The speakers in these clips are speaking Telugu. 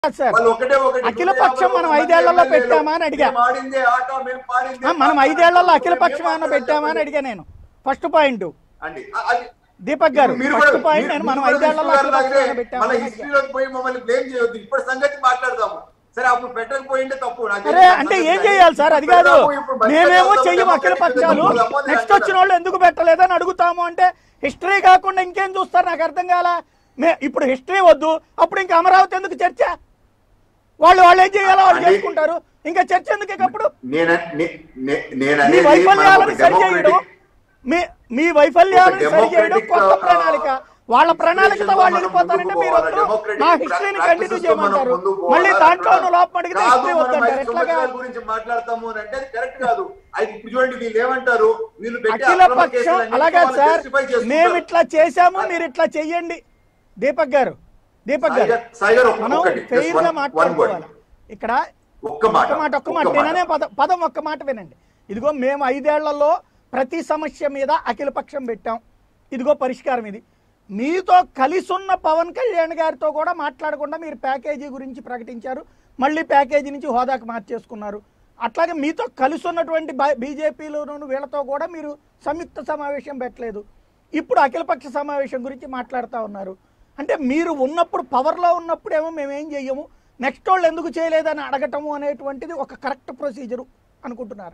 సార్ వాళ్ళు ఒకటే ఒకటి అఖిల పక్షం మనం ఐదేళ్లలో పెట్టామా అని అడిగా. మేము ఆడిందే ఆట మేము పాడిందే ఆ, మనం పాట. ఐదేళ్లలో అఖిల మేము పక్షం ఏమైనా మాట్లాడాలి పెట్టామా అని అడిగా నేను ఫస్ట్ పాయింట్ అండి ఆ, అది దీపక్ గారు మీరు ఫస్ట్ కూడా- పాయింట్ మీరు- నేను మీరు మనం కూడా ఐదేళ్లలో విష్ణు అఖిల గారు పక్షం ఏమైనా లాగే పెట్టామా మన అని అడిగా. హిస్టరీలోకి పోయి మమ్మల్ని బ్లేమ్ చేయొద్దు ఇప్పటి సంగతి మాట్లాడదాము సరే అప్పుడు పెట్టకపోయింటే తప్పు నాకు అరే తెలియదు. అంటే ఏం సంగతి చేయాలి సార్ అది కాదు పెడదాము, ఇప్పుడు బయట మేమేమో పెడదాము, చెయ్యం అఖిల డెమోక్రటిక్ పక్షాలు పెడదాము, డెమోక్రటిక్ నెక్స్ట్ వచ్చిన వాళ్ళు ఎందుకు పెట్టలేదని అడుగుతాము అంటే హిస్టరీ కాకుండా ఇంకేం చూస్తారు నాకు అర్థం కాల మే ఇప్పుడు హిస్టరీ వద్దు అప్పుడు ఇంకా అమరావతి ఎందుకు చర్చ వాళ్ళు వాళ్ళు ఏం చేయాలో వాళ్ళు అంటే- చేసుకుంటారు ఇంకా చర్చ ఎందుకు ఇక అప్పుడు నేను నే- నే- నేను మీ అనేది వైఫల్యాలను మనకు సరి చేయడం డెమోక్రటిక్ మీ మీ వైఫల్యాలను ఒక సరి చేయడం డెమోక్రటిక్, కొత్త ఆ, ప్రణాళిక వాళ్ళ ప్రణాళికతో మనం వాళ్ళు ముందుకు వెళ్ళిపోతారంటే మీరు పోవాలి. వద్దు. డెమోక్రటిక్ నా హిస్టరీని ప్రాక్టీసెస్ కంటిన్యూ తో చేయమంటారు మనం ముందుకు మళ్ళీ పోవాలి దాంట్లో అంటున్నాను. లోపం అడిగితే కాదు, హిస్టరీ మనం వద్దంటారు ఐదు ఎట్లాగా సంవత్సరాల గురించి మాట్లాడతాము అని అంటే అది కరెక్ట్ కాదు అది ఇప్పుడు చూడండి వీళ్ళు ఏమంటారు వీళ్ళు పెట్టే అఖిల అక్రమ పక్షం కేసులన్నిటికీ అలాగే వాళ్ళు సార్ justify చేసుకుంటారు. మేము ఇట్లా చేశాము మీరు ఇట్లా చెయ్యండి దీపక్ గారు దీపక్ సాయి గారు గారు- సాయి గారు ఒక్క- మనం ఒక్కటి, just ఫెయిర్ గా one- one మాట్లాడుకోవాలి word. ఇక్కడ ఒక్క మాట ఒక్క మాట ఒక్క మాట ఒక్క మాట. నేననే పదం పదం ఒక్క మాట వినండి ఇదిగో మేము ఐదేళ్లలో ప్రతి సమస్య మీద అఖిల పక్షం పెట్టాం ఇదిగో పరిష్కారం ఇది మీతో కలిసి ఉన్న పవన్ కళ్యాణ్ గారితో కూడా మాట్లాడకుండా మీరు ప్యాకేజీ గురించి ప్రకటించారు మళ్ళీ ప్యాకేజీ నుంచి హోదాకు మార్చేసుకున్నారు అట్లాగే మీతో కలిసి ఉన్నటువంటి బీజేపీలోను వీళ్ళతో కూడా మీరు సంయుక్త సమావేశం పెట్టలేదు ఇప్పుడు అఖిలపక్ష సమావేశం గురించి మాట్లాడుతూ ఉన్నారు అంటే మీరు ఉన్నప్పుడు పవర్లో ఉన్నప్పుడేమో మేము ఏం చెయ్యము నెక్స్ట్ వాళ్ళు ఎందుకు చేయలేదని అడగటము అనేటువంటిది ఒక కరెక్ట్ ప్రొసీజరు అనుకుంటున్నారు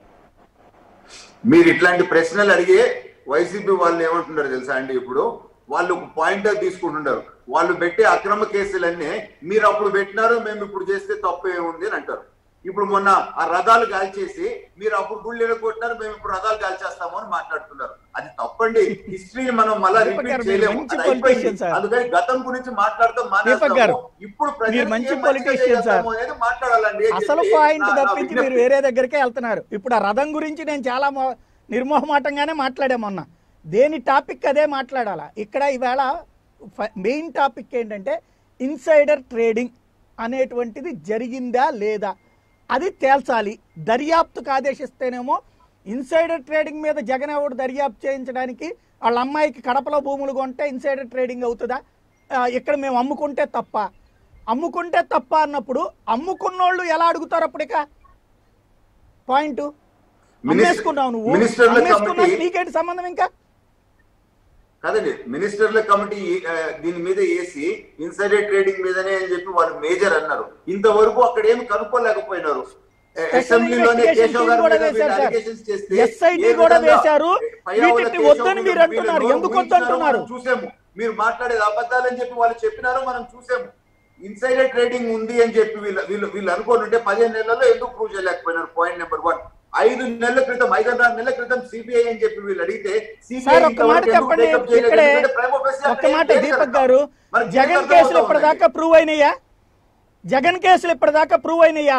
మీరు ఇట్లాంటి ప్రశ్నలు అడిగే వైసీపీ వాళ్ళు ఏమంటున్నారు తెలుసా అండి ఇప్పుడు వాళ్ళు ఒక పాయింట్ తీసుకుంటున్నారు వాళ్ళు పెట్టే అక్రమ కేసులన్నీ మీరు అప్పుడు పెట్టినారు మేము ఇప్పుడు చేస్తే తప్పు ఏముంది అని అంటారు ఇప్పుడు మొన్న ఆ రథాలు కాల్చేసి మీరు అప్పుడు గుళ్ళు ఎడగొట్టినారు మేము ఇప్పుడు రథాలు కాల్చేస్తాము అని మాట్లాడుతున్నారు అది తప్పండి హిస్టరీని మనం మళ్ళా దీపక్ గారు, రిపీట్ మీరు చేయలేము మంచి అది అయిపోయింది. politician, sir. అందుకని గతం గురించి మాట్లాడతాం దీపక్ గారు, మానేస్తాము ఇప్పుడు ప్రజలకు మీరు మంచి ఏం మంచిగా politician, sir. చేయగలుగుతాము అనేది మాట్లాడాలండి అని అసలు చెప్పి పాయింట్ నా- నా తప్పించి మీరు విజ్ఞప్తి. వేరే దగ్గరికే వెళ్తున్నారు ఇప్పుడు ఆ రథం గురించి నేను చాలా మొ- నిర్మోహమాటంగానే మాట్లాడా మొన్న దేని టాపిక్ అదే మాట్లాడాలా ఇక్కడ ఈవేళ మెయిన్ టాపిక్ ఏంటంటే ఇన్సైడర్ ట్రేడింగ్ అనేటువంటిది జరిగిందా లేదా అది తేల్చాలి దర్యాప్తుకు ఆదేశిస్తేనేమో ఇన్సైడర్ ట్రేడింగ్ మీద జగన్ ఎవడు దర్యాప్తు చేయించడానికి వాళ్ళ అమ్మాయికి కడపలో భూములు కొంటే ఇన్సైడర్ ట్రేడింగ్ అవుతుందా ఆ, ఇక్కడ మేము అమ్ముకుంటే తప్ప అమ్ముకుంటే తప్ప అన్నప్పుడు అమ్ముకున్నోళ్ళు ఎలా అడుగుతారు అప్పటిక పాయింట్ అమ్మేసుకున్నావు నువ్వు మినిస్టర్ల అమ్మేసుకున్నావు కమిటీ నీకేంటి సంబంధం ఇంకా కాదండి మినిస్టర్ల కమిటీ ఆ, దీని మీద వేసి ఇన్సైడర్ ట్రేడింగ్ మీదనే అని చెప్పి వాళ్ళు మేజర్ అన్నారు ఇంతవరకు అక్కడ ఏమి కనుక్కోలేకపోయినారు ఆ, స్పెషల్ అసెంబ్లీలోనే ఇన్వెస్టిగేషన్ కేశవ్ టీం గారి కూడా మీద వీళ్ళు వేశారు సార్. allegations చేస్తే SIT ఏ కూడా విధంగా వేశారు. పయ్యావుల వీటిని కేశవ్ వద్దని మీరు వీళ్ళు అంటున్నారు. వీళ్ళు ఎందుకు ఊహించినారో వద్దంటున్నారు? మనం చూసాము మీరు మాట్లాడేది అబద్ధాలని చెప్పి వాళ్ళు చెప్పినారో మనం చూసాము ఇన్సైడర్ ట్రేడింగ్ ఉంది అని చెప్పి వీళ్ళు వీళ్ళు వీళ్ళు అనుకోని ఉంటే పదిహేను నెలల్లో ఎందుకు ప్రూవ్ చేయలేకపోయినారు పాయింట్ నెంబర్ వన్ ఐదు నెలల క్రితం ఐదున్నర నెలల క్రితం సిబిఐ అని చెప్పి వీళ్ళు అడిగితే CBI సార్ ఒక్క మాట ఇంతవరకు ఎందుకు చెప్పండి take up చేయలేదు? ఇక్కడే ఎందుకంటే prima facie ఒక్క అక్కడ మాట ఏం లేదు దీపక్ కదా. గారు మరి జగన్ దీనికి కేసులు అర్థమవుతా ఇప్పటిదాకా ప్రూవ్ అయినాయా జగన్ కేసులు ఇప్పటిదాకా ప్రూవ్ అయినాయా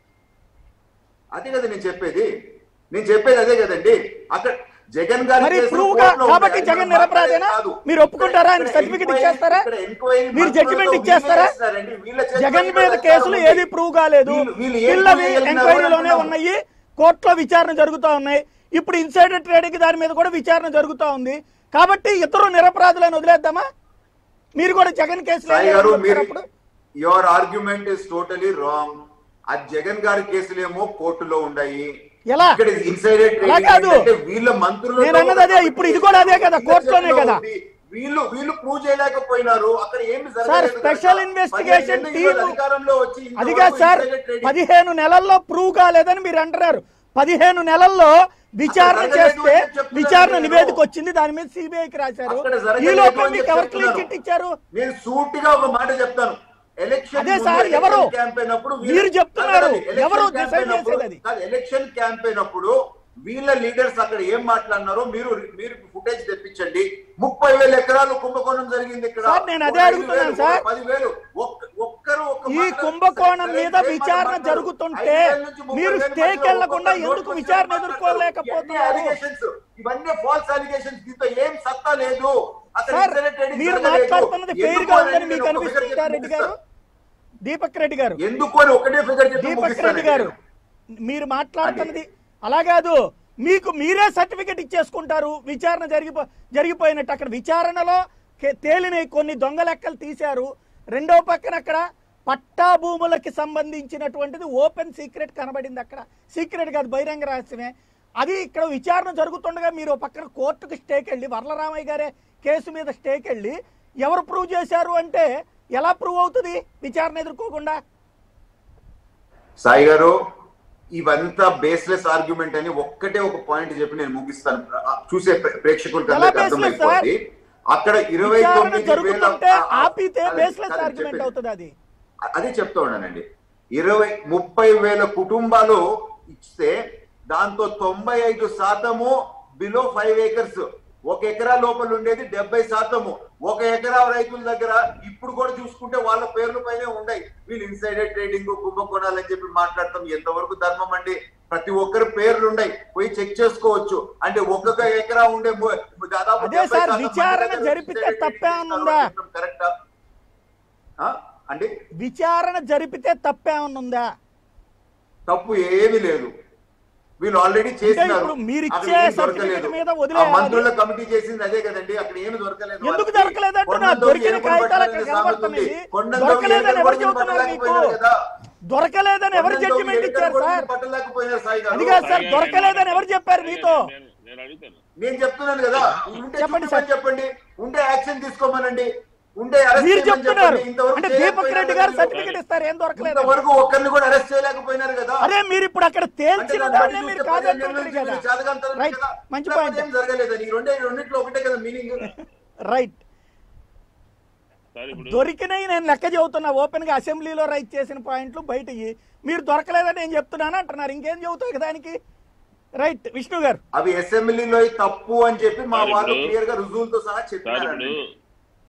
అదే కదా నేను చెప్పేది నేను చెప్పేది అదే కదండి అక్కడ జగన్ గారి మరి కేసులు ప్రూవ్ గా కోర్టులో కాబట్టి ఉన్నాయి. జగన్ ఇక్కడ నిరపరాధేనా మాట్లాడేది కాదు. మీరు ఒప్పుకుంటారా ఆయన ఇక్కడ సర్టిఫికెట్ ఎంక్వైరీ- ఇచ్చేస్తారా ఇక్కడ ఎంక్వైరీ మీరు మంత్రులతో జడ్జిమెంట్ వీళ్ళే ఇచ్చేస్తారా చేస్తున్నారండి. వీళ్ళ చేతిలో జగన్ ఇక్కడ మీద అధికారం కేసులు ఉంది. ఏది ప్రూవ్ కాలేదు వీళ్ళు- వీళ్ళు ఏం పిల్లవి చేయగలిగినారో ఎంక్వైరీలోనే అంటున్నాము. ఉన్నాయి కోర్టులో విచారణ జరుగుతూ ఉన్నాయి ఇప్పుడు ఇన్సైడర్ ట్రేడింగ్ దాని మీద కూడా విచారణ జరుగుతూ ఉంది కాబట్టి ఇతరు నిరపరాధులను వదిలేద్దామా మీరు కూడా జగన్ కేసులు సాయి ఏం గారు చేస్తారు మీరు అప్పుడు your argument is totally wrong ఆ జగన్ గారి కేసులేమో కోర్టులో ఉన్నాయి ఎలా? ఇక్కడ ఇన్సైడర్ అలా కాదు. వీళ్ళ మంత్రులు నేను అన్నది అదే, ఇప్పుడు ఇది కూడా అదే కదా, కోర్టులోనే కదా. వీళ్ళు వీళ్ళు ప్రూవ్ చేయలేకపోయినారు అక్కడ ఏమి సార్ జరగలేదు స్పెషల్ కదా. ఇన్వెస్టిగేషన్ పదిహేను టీమ్ ఏళ్ళు అధికారంలో వచ్చి అది ఇంతవరకు కాదు సార్ insider trading- పదిహేను నెలల్లో ప్రూవ్ కాలేదని మీరు అంటున్నారు పదిహేను నెలల్లో విచారణ అక్కడ చేస్తే జరగలేదు అని చెప్తున్నాను విచారణ నేను. నివేదిక వచ్చింది దాని మీద సిబిఐకి రాశారు అక్కడ ఈ జరగలేదు లోపల అని మీకు ఎవరు క్లీన్ చెప్తున్నాను. చిట్ ఇచ్చారు నేను సూటిగా ఒక మాట చెప్తాను ఎలక్షన్ అదే ముందు సార్, ఎలక్షన్ ఎవరు? క్యాంపెయిన్ అప్పుడు వీళ్ళ- మీరు చెప్తున్నారు. కాదు, ఎలక్షన్ ఎవరు క్యాంపెయిన్ decide అప్పుడు- చేసేది అది? కాదు, ఎలక్షన్ క్యాంపెయిన్ అప్పుడు వీళ్ళ లీడర్స్ అక్కడ ఏం మాట్లాడినారో మీరు మీరు ఫుటేజ్ తెప్పించండి ముప్పై వేల ఎకరాలు కుంభకోణం జరిగింది ఇక్కడ సార్, నేను అదే ఒక ఐదు అడుగుతున్నాను వేలు, సార్. ఒక పదివేలు ఒక్క- ఒక్కరు ఒక్క ఈ మాట- కుంభకోణం సరే, మీద సరే, విచారణ మాట్లాడు. జరుగుతుంటే ఐదు వేల నుంచి ముప్పై మీరు వేల స్టేకి మధ్యలో వెళ్లకుండా ఒక్కొక్క ఎందుకు నోట్ విచారణ మాట్లాడతారు. ఎదుర్కోలేకపోతున్నారు? ఇవన్నీ allegations. ఇవన్నీ ఫాల్స్ అలిగేషన్స్ దీంతో ఏం సత్తా లేదు అక్కడ సార్ insider trading మీరు జరగలేదు. మాట్లాడుతున్నది ఫెయిర్ ఎందుకు గా అని ఉందని నేను మీకు ఒక అనిపిస్తుందా figure రెడ్డి గారు ముగిస్తాను. దీపక్ రెడ్డి గారు ఎందుకు అని ఒకటే ఫిగర్ చెప్పి దీపక్ ముగిస్తాను రెడ్డి గారు మీరు మాట్లాడుతున్నది అలా కాదు మీకు మీరే సర్టిఫికెట్ ఇచ్చేసుకుంటారు విచారణ జరిగిపో జరిగిపోయినట్టు అక్కడ విచారణలో కే- తేలిన కొన్ని దొంగ లెక్కలు తీశారు రెండో పక్కన అక్కడ పట్టా భూములకి సంబంధించినటువంటిది ఓపెన్ సీక్రెట్ కనబడింది అక్కడ సీక్రెట్ కాదు బహిరంగ రహస్యమే అది ఇక్కడ విచారణ జరుగుతుండగా మీరు ఓ పక్కన కోర్టుకు స్టేకి వెళ్ళి వరలరామయ్య గారే కేసు మీద స్టేకి వెళ్ళి ఎవరు ప్రూవ్ చేశారు అంటే ఎలా ప్రూవ్ అవుతుంది విచారణ ఎదుర్కోకుండా సాయి గారు ఇవంతా బేస్లెస్ ఆర్గ్యుమెంట్ అని ఒక్కటే ఒక పాయింట్ చెప్పి నేను ముగిస్తాను ఆ, చూసే ప్రే- ప్రేక్షకులకు ఎలా అందరికీ baseless, అర్థమైపోద్ది అక్కడ ఇరవై విచారణ తొమ్మిది వేల జరుగుతుంటే ఆ, ఆ, ఆపితే కాదండి, బేస్లెస్ కాదండి, ఆర్గ్యుమెంట్ చెప్పేది. అవుతుంది అది అదే చెప్తా ఉన్నానండి ఇరవై ముప్పై వేల కుటుంబాలు ఇస్తే దాంతో తొంభై ఐదు శాతము బిలో ఫైవ్ ఏకర్స్ ఒక ఎకరా లోపల ఉండేది డెబ్బై శాతము ఒక ఎకరా రైతుల దగ్గర ఇప్పుడు కూడా చూసుకుంటే వాళ్ళ పేర్ల పైనే ఉన్నాయి వీళ్ళు ఇన్సైడర్ ట్రేడింగ్ కుంభకోణాలు అని చెప్పి మాట్లాడతాం ఎంతవరకు ధర్మం అండి ప్రతి ఒక్కరి పేర్లు ఉన్నాయి పోయి చెక్ చేసుకోవచ్చు అంటే ఒక్కొక్క ఎకరా ఉండే ము- దాదాపు అదే 70 సార్, శాతం మంది విచారణ దగ్గర జరిపితే insider trading తప్పేమన్నా ఉందా? చేస్తున్నారు. కరెక్టా ఆ? అండి విచారణ జరిపితే తప్పేమన్నా ఉందా తప్పు ఏమీ లేదు వీళ్ళు ఆల్రెడీ చేసినారు ఇప్పుడు మీరు అక్కడ ఇచ్చే ఏమీ certificate దొరకలేదు. మీద ఆ వదిలేయాలి. మంత్రుల కమిటీ చేసింది అదే కదండి అక్కడ ఏమి దొరకలేదు ఎందుకు వాళ్ళకి. దొరకలేదంటే కొండను నా దొరికిన ఎలుకలు కాగితాలు అక్కడ పట్టాలనే సామెత ఉంది. కనబడుతున్నాయి. కొండను దొరకలేదని ఎలుకలు ఎవరు కూడా చెబుతున్నారు మీకు? పట్టలేకపోయినారు కదా. దొరకలేదని ఎవరు కొండను జడ్జిమెంట్ ఎలుకలు ఇచ్చారు కూడా సార్ పట్టలేకపోయినారు సాయి గారు. అది కాదు సార్ దొరకలేదని ఎవరు చెప్పారు మీతో నేను- నేను అడుగుతాను నేను చెప్తున్నాను కదా ఉంటే చెప్పండి చెప్పండి చెప్పండి ఉంటే యాక్షన్ తీసుకోమనండి ఉంటే arrest మీరు చేయమని చెప్తున్నారు చెప్పండి. ఇంతవరకు అంటే దీపక్ చేయలేకపోయినారు రెడ్డి గారు కదా సర్టిఫికేట్ ఇస్తారు ఏం దొరకలేదు ఇంతవరకు ఒక్కరిని కూడా అరెస్ట్ చేయలేకపోయినారు కదా అరే మీరు ఇప్పుడు అక్కడ అంటే తేల్చిన దాన్ని దాన్నే బట్టి మీరు చూస్తే కాదంటున్నారు పదిహేను కదా నుంచి చేతకాంతనం రైట్ కదా. మంచి లేకపోతే పాయింట్ ఏం జరగలేదని ఈ రెండే ఈ రెండిట్లో ఒకటే కదా మీనింగ్ రైట్ సార్ ఇప్పుడు దొరికినవి నేను లెక్క చెబుతున్నా ఓపెన్ గా అసెంబ్లీలో రైట్ చేసిన పాయింట్లు బయటకి మీరు దొరకలేదని నేను చెప్తున్నాను అంటున్నారు ఇంకేం చెబుతాయి దానికి రైట్ విష్ణు గారు అవి అసెంబ్లీలో తప్పు అని చెప్పి మా సార్ వాళ్ళు ఇప్పుడు- క్లియర్ గా రుజువులతో సహా సార్ చెప్పినారండి ఇప్పుడు